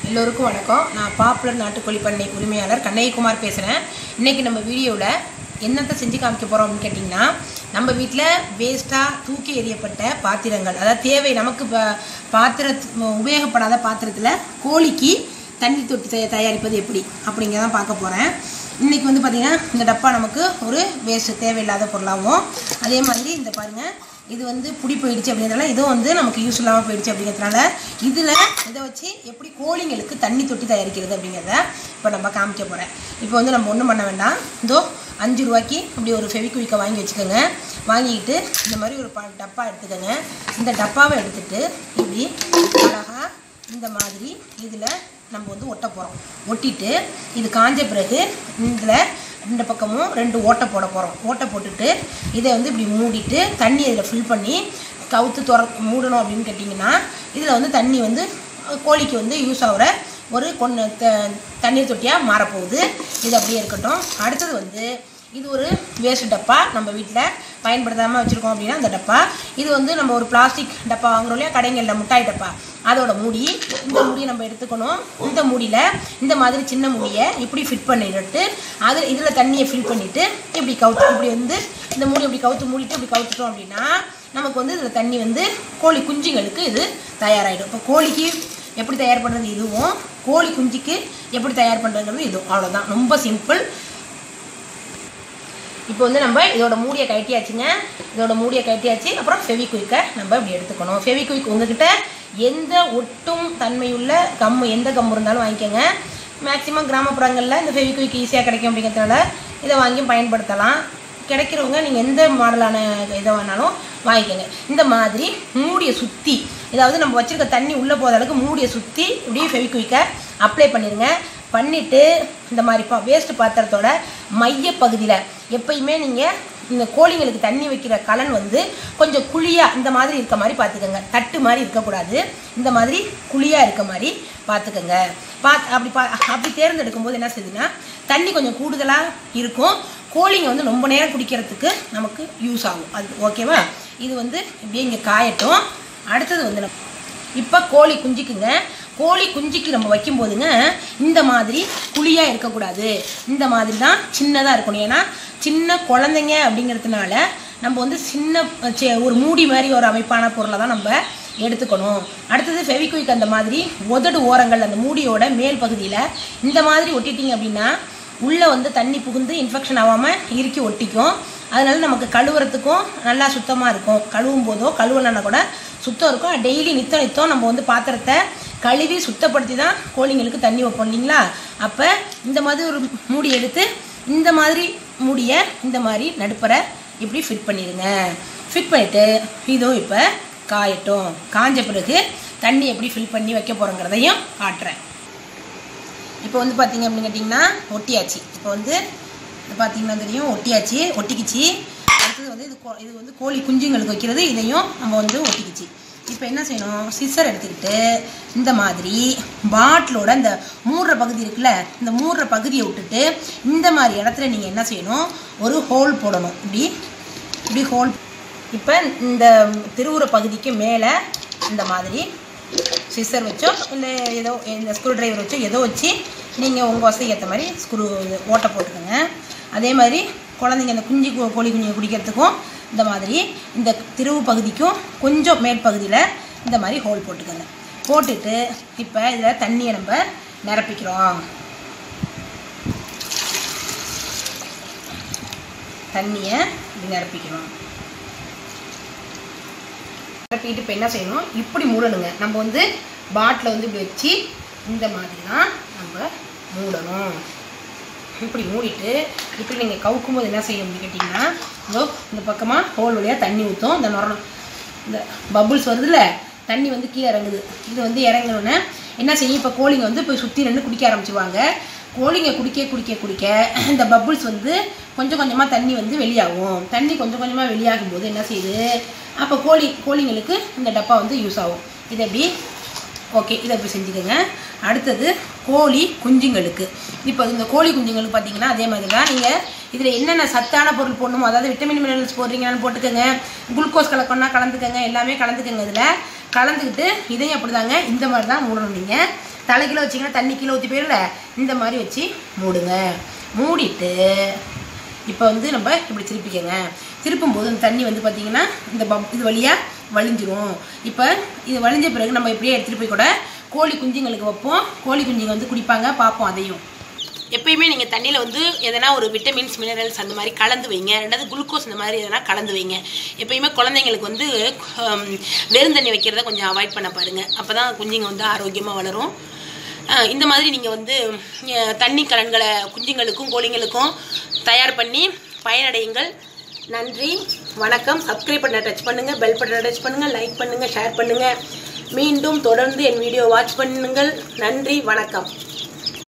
எல்லோருக்கும் வணக்கம் நான் பாப்புலர் நாட்டுக்கோழி பண்ணை உரிமையாளர் கண்ணையகுமார் பேசுகிறேன் இன்றைக்கி நம்ம வீடியோவில் என்னத்தை செஞ்சு காமிக்க போகிறோம் அப்படின்னு கேட்டிங்கன்னா நம்ம வீட்டில் வேஸ்ட்டாக தூக்கி எறியப்பட்ட பாத்திரங்கள் அதாவது தேவை நமக்கு ப- பாத்திர உபயோகப்படாத பாத்திரத்தில் கோழிக்கு தண்ணி தொட்டி தய- தயாரிப்பது எப்படி அப்படிங்கிறதான் பார்க்க போகிறேன் இன்றைக்கி வந்து பார்த்திங்கன்னா இந்த டப்பா நமக்கு ஒரு வேஸ்ட்டு தேவையில்லாத பொருளாகவும் அதே மாதிரி இந்த பாருங்கள் இது வந்து புடி போயிடுச்சு அப்படிங்கிறதுனால இதுவும் வந்து நமக்கு யூஸ் இல்லாமல் போயிடுச்சு அப்படிங்கிறதுனால இதில் இதை வச்சு எப்படி கோழிங்களுக்கு தண்ணி தொட்டி தயாரிக்கிறது அப்படிங்கிறத இப்போ நம்ம காமிக்க போகிறேன் இப்போ வந்து நம்ம ஒன்றும் பண்ண வேண்டாம் இதோ அஞ்சு ரூபாய்க்கு இப்படி ஒரு ஃபெவிக்குவிக்கை வாங்கி வச்சுக்கோங்க வாங்கிக்கிட்டு இந்த மாதிரி ஒரு ப டப்பா எடுத்துக்கோங்க இந்த டப்பாவை எடுத்துட்டு இப்படி அழகாக இந்த மாதிரி இதில் நம்ம வந்து ஒட்ட போகிறோம் ஒட்டிட்டு இது காஞ்ச பிறகு இதில் ரெண்டு பக்கமும் ரெண்டு ஓட்டை போட போகிறோம் ஓட்டை போட்டுட்டு இதை வந்து இப்படி மூடிட்டு தண்ணி இதில் ஃபில் பண்ணி கவுத்து துற மூடணும் அப்படின்னு கேட்டிங்கன்னா இதில் வந்து தண்ணி வந்து அஹ், கோழிக்கு வந்து யூஸ் ஆகிற ஒரு கொண்டு த தண்ணீர் தொட்டியாக மாறப்போகுது இது அப்படியே இருக்கட்டும் அடுத்தது வந்து இது ஒரு வேஸ்ட் டப்பா நம்ம வீட்டில் பயன்படுத்தாமல் வச்சுருக்கோம் அப்படின்னா அந்த டப்பா இது வந்து நம்ம ஒரு பிளாஸ்டிக் டப்பா வாங்குறோம் இல்லையா கடைங்களில் முட்டாய் டப்பா அதோட மூடி இந்த மூடியை நம்ம எடுத்துக்கணும் இந்த மூடியில் இந்த மாதிரி சின்ன மூடியை இப்படி ஃபிட் பண்ணிட்டு அது இதில் தண்ணியை ஃபில் பண்ணிவிட்டு இப்படி கவுத்து இப்படி வந்து இந்த மூடி இப்படி கவுத்து மூடிட்டு இப்படி கவுத்துட்டோம் அப்படின்னா நமக்கு வந்து இதில் தண்ணி வந்து கோழி குஞ்சுங்களுக்கு இது தயாராகிடும் இப்போ கோழிக்கு எப்படி தயார் பண்ணுறது இதுவும் கோழி குஞ்சுக்கு எப்படி தயார் பண்ணுறதுங்கிறது இதுவும் அவ்வளோதான் ரொம்ப சிம்பிள் இப்போ வந்து நம்ம இதோட மூடியை கட்டியாச்சுங்க இதோட மூடியை கட்டியாச்சு அப்புறம் ஃபெவிக்விக்கை நம்ம இப்படி எடுத்துக்கணும் ஃபெவிக்விக் உங்ககிட்ட எந்த ஒட்டும் தன்மையுள்ள கம்மு எந்த கம்மு இருந்தாலும் வாங்கிக்கோங்க மேக்ஸிமம் கிராமப்புறங்களில் இந்த ஃபெவிக்விக் ஈஸியாக கிடைக்கும் அப்படிங்கிறதுனால இதை வாங்கி பயன்படுத்தலாம் கிடைக்கிறவங்க நீங்கள் எந்த மாடலான இதை வேணாலும் வாங்கிக்கோங்க இந்த மாதிரி மூடியை சுற்றி அதாவது நம்ம வச்சுருக்க தண்ணி உள்ளே போகிற அளவுக்கு மூடியை சுற்றி இப்படியே ஃபெவிக்விக்கை அப்ளை பண்ணிடுங்க பண்ணிவிட்டு இந்த மாதிரி பா வேஸ்ட் பாத்திரத்தோட மைய பகுதியில் எப்பயுமே நீங்கள் இந்த கோழிங்களுக்கு தண்ணி வைக்கிற கலன் வந்து கொஞ்சம் குழியாக இந்த மாதிரி இருக்க மாதிரி பார்த்துக்கோங்க தட்டு மாதிரி இருக்கக்கூடாது இந்த மாதிரி குழியாக இருக்க மாதிரி பார்த்துக்கோங்க பா அப்படி பா அப்படி தேர்ந்தெடுக்கும் போது என்ன செய்யுதுன்னா தண்ணி கொஞ்சம் கூடுதலாக இருக்கும் கோழிங்க வந்து ரொம்ப நேரம் குடிக்கிறதுக்கு நமக்கு யூஸ் ஆகும் அது ஓகேவா இது வந்து இப்படியே இங்கே காயட்டும் அடுத்தது வந்து நம்ம இப்போ கோழி குஞ்சுக்குங்க கோழி குஞ்சுக்கு நம்ம வைக்கும்போதுங்க இந்த மாதிரி குழியாக இருக்கக்கூடாது இந்த மாதிரி தான் சின்னதாக இருக்கணும் ஏன்னா சின்ன குழந்தைங்க அப்படிங்கிறதுனால நம்ம வந்து சின்ன சே- ஒரு மூடி மாதிரி ஒரு அமைப்பான பொருளை தான் நம்ம எடுத்துக்கணும் அடுத்தது ஃபெவிக்விக் அந்த மாதிரி உதடு ஓரங்கள் அந்த மூடியோட மேல் பகுதியில் இந்த மாதிரி ஒட்டிட்டீங்க அப்படின்னா உள்ளே வந்து தண்ணி புகுந்து இன்ஃபெக்ஷன் ஆகாமல் இறுக்கி ஒட்டிக்கும் அதனால நமக்கு கழுவுறதுக்கும் நல்லா சுத்தமாக இருக்கும் கழுவும் போதோ கழுவலைன்னா கூட சுத்தம் இருக்கும் டெய்லி நித்தம் நித்தம் நம்ம வந்து பாத்திரத்தை கழுவி சுத்தப்படுத்தி தான் கோழிங்களுக்கு தண்ணி வைப்போம் இல்லைங்களா அப்போ இந்த மாதிரி ஒரு மூடி எடுத்து இந்த மாதிரி மூடியை இந்த மாதிரி நடுப்பரை இப்படி ஃபிட் பண்ணிடுங்க ஃபிட் பண்ணிவிட்டு இதோ இப்போ காயட்டும் காஞ்ச பிறகு தண்ணி எப்படி ஃபில் பண்ணி வைக்க போகிறோங்கிறதையும் காட்டுறேன் இப்போ வந்து பார்த்தீங்க அப்படின்னு கேட்டிங்கன்னா ஒட்டியாச்சு இப்போ வந்து இது பார்த்தீங்கன்னா தெரியும் ஒட்டியாச்சு ஒட்டிக்கிச்சு அடுத்தது வந்து இது கோ- இது வந்து கோழி குஞ்சுங்களுக்கு வைக்கிறது இதையும் நம்ம வந்து ஒட்டிக்கிச்சு இப்போ என்ன செய்யணும் சிசர் எடுத்துக்கிட்டு இந்த மாதிரி பாட்டிலோட இந்த மூடுற பகுதி இருக்குல்ல இந்த மூடுற பகுதியை விட்டுட்டு இந்த மாதிரி இடத்துல நீங்கள் என்ன செய்யணும் ஒரு ஹோல் போடணும் இப்படி இப்படி ஹோல் இப்போ இந்த திருவுற பகுதிக்கு மேலே இந்த மாதிரி சிசர் வச்சோ இல்லை ஏதோ இந்த ஸ்க்ரூ டிரைவர் வச்சோ ஏதோ வச்சு நீங்கள் உங்கள் வசதிக்கு ஏற்ற மாதிரி ஸ்க்ரூ ஓட்டை போட்டுக்கோங்க அதே மாதிரி குழந்தைங்க இந்த குஞ்சு கோ- கோழி குஞ்சு குடிக்கிறதுக்கும் இந்த மாதிரி இந்த திருவு பகுதிக்கும் கொஞ்சம் மேற்பகுதியில் இந்த மாதிரி ஹோல் போட்டுக்கோங்க போட்டுட்டு இப்போ இதில் தண்ணியை நம்ம நிரப்பிக்கிறோம் தண்ணியை இப்படி நிரப்பிக்கிறோம் நிரப்பிட்டு இப்போ என்ன செய்யணும் இப்படி மூடணுங்க நம்ம வந்து பாட்டில் வந்து இப்படி வச்சு இந்த மாதிரி தான் நம்ம மூடணும் இப்படி மூடிட்டு இப்படி நீங்கள் கவுக்கும் போது என்ன செய்யணும் அப்படின்னு கேட்டிங்கன்னா இதோ இந்த பக்கமாக ஹோல் வழியாக தண்ணி ஊற்றும் இந்த நுரம் இந்த பபுள்ஸ் வருதுல்ல தண்ணி வந்து கீழே இறங்குது இது வந்து இறங்கினோன்னே என்ன செய்யும் இப்போ கோழிங்க வந்து இப்போ சுற்றி ரெண்டு குடிக்க ஆரம்பிச்சிருவாங்க கோழிங்க குடிக்க குடிக்க குடிக்க இந்த பபுள்ஸ் வந்து கொஞ்சம் கொஞ்சமாக தண்ணி வந்து வெளியாகும் தண்ணி கொஞ்சம் கொஞ்சமாக வெளியாகும் போது என்ன செய்யுது அப்போ கோழி கோழிங்களுக்கு இந்த டப்பா வந்து யூஸ் ஆகும் இதை எப்படி ஓகே இதை இப்படி செஞ்சுக்கோங்க அடுத்தது கோழி குஞ்சுங்களுக்கு இப்போ இந்த கோழி குஞ்சுங்களுக்கு பார்த்தீங்கன்னா அதே மாதிரி தான் நீங்கள் இதில் என்னென்ன சத்தான பொருள் போடணுமோ அதாவது விட்டமின் மினரல்ஸ் போடுறீங்கன்னு போட்டுக்கோங்க குளுக்கோஸ் கலக்கணும்னா கலந்துக்கோங்க எல்லாமே கலந்துக்கோங்க இதில் கலந்துக்கிட்டு இதையும் அப்படிதாங்க இந்த மாதிரி தான் மூடணும் நீங்கள் தலை கிலோ வச்சிங்கன்னா தண்ணி கிலோ ஊற்றி போயிடல இந்த மாதிரி வச்சு மூடுங்க மூடிட்டு இப்போ வந்து நம்ம இப்படி திருப்பிக்கங்க திருப்பும் போது அந்த தண்ணி வந்து பார்த்தீங்கன்னா இந்த பப் இது வழியாக வழிஞ்சிரும் இப்போ இது வழிஞ்ச பிறகு நம்ம இப்படியே எடுத்துகிட்டு போய் கூட கோழி குஞ்சுங்களுக்கு வைப்போம் கோழி குஞ்சுங்க வந்து குடிப்பாங்க பார்ப்போம் அதையும் எப்பயுமே நீங்கள் தண்ணியில் வந்து எதனா ஒரு விட்டமின்ஸ் மினரல்ஸ் அந்த மாதிரி கலந்து வைங்க ரெண்டாவது குளுக்கோஸ் இந்த மாதிரி எதனா கலந்து வைங்க எப்பயுமே குழந்தைங்களுக்கு வந்து ஹம், வெறும் தண்ணி வைக்கிறத கொஞ்சம் அவாய்ட் பண்ண பாருங்கள் அப்போ தான் குஞ்சுங்க வந்து ஆரோக்கியமாக வளரும் அஹ், இந்த மாதிரி நீங்கள் வந்து அஹ், தண்ணி கலன்களை குஞ்சுங்களுக்கும் கோழிங்களுக்கும் தயார் பண்ணி பயனடையுங்கள் நன்றி வணக்கம் சப்ஸ்கிரைப் பண்ண டச் பண்ணுங்கள் பெல் பட்டனை டச் பண்ணுங்கள் லைக் பண்ணுங்கள் ஷேர் பண்ணுங்கள் மீண்டும் தொடர்ந்து என் வீடியோ வாட்ச் பண்ணுங்கள் நன்றி வணக்கம்